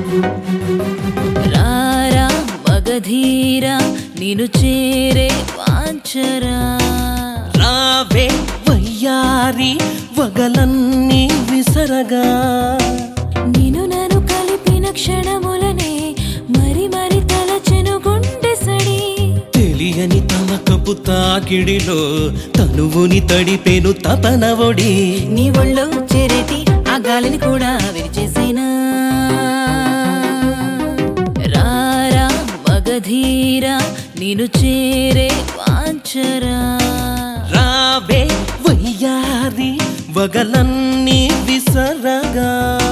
రారా మగధీరా నిన్ను చేరే వాంచరా రావే వయ్యారి వగలన్నీ విసరగా నిన్ను నన్ను కలిపిన క్షణములనే మరి మరి తలచెను గుండె సడి తెలియని తమకపు తాకిడిలో తనువుని తడిపేను తపన ఒడి నీ ఒళ్ళో చేరేటి ఆ గాలిని కూడా విరిచేసేనా రారా మగధీరా నిన్ను చేరే వాంచరా రావే వయ్యారి వగలన్నీ విసరగా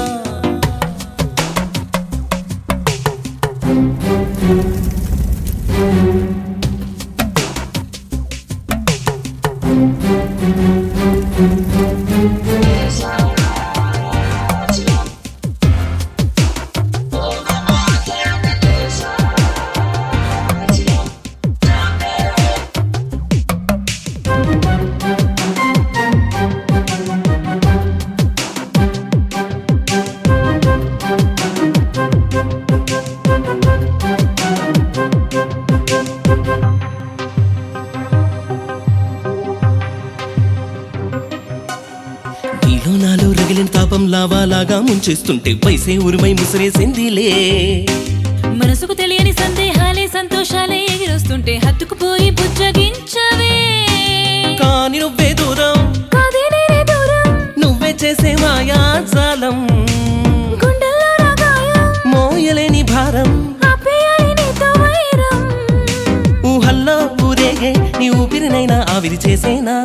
నీలో నాలో రగిలిన తాపం లావాలాగా ముంచేస్తుంటే వయసే ఉరిమై ముసిరేసిందిలే మనసుకు తెలియని సందేహాలే సంతోషాలే ఎగిరొస్తుంటే హత్తుకుపోయి బుజ్జగించవే కాని నువ్వే దూరం కాదే నేనే దూరం నువ్వే చేసే మాయాజాలం గుండెల్లో రాగాయం మోయలేని భారం ఆపేయాలి నీతో వైరం ఊహల్లో ఊరేగే నీ ఊపిరినైనా ఆవిరి చేసేనా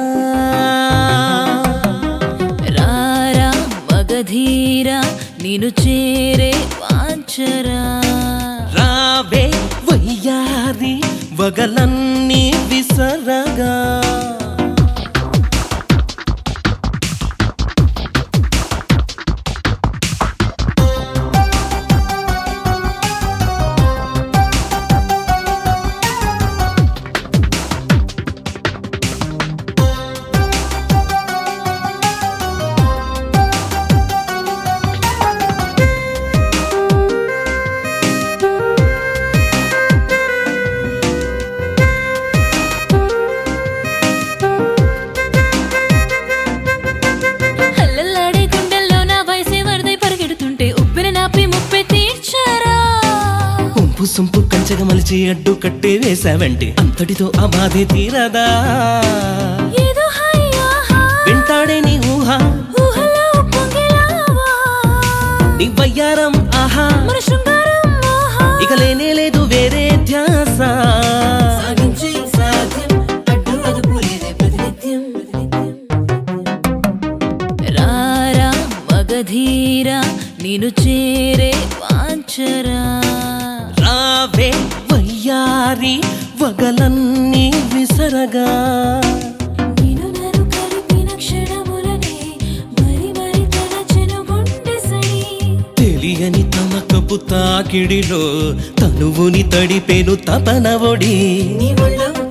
రారా మగధీరా నిన్ను చేరే వాంచరా రావే వయ్యారి వగలన్నీ విసరగా హల్లల్లాడే గుండెల్లో నా వయసే వరదై పరిగెడుతుంటే ఉప్పెన నాపి ముప్పే తీర్చారా ఉంపు సొంపు కంచగ మలిచి అడ్డు కట్టే వేశావంటే అంతటితో ఆ బాధే తీరదా ఏదో హాయి ఆహా వెంటాడే నీ ఊహ ఊహలో పొంగిలావా నీ వయ్యారం ఆహా మన శృంగారం మోహా ఇక లేనే లేదు వేరే ధ్యాస సాగించే సాధ్యం అడ్డు అదుపు లేదే ప్రతినిత్యం రారా మగధీరా నిన్ను చేరే వాంచరా రావే వయ్యారి వగలన్నీ విసరగా నేను నన్ను కలిపిన క్షణములనే మరి మరి తలచెను గుండె సడి తెలియని తమకపు తాకిడిలో తనువుని తడిపేను తపన ఒడి నీ ఒళ్ళో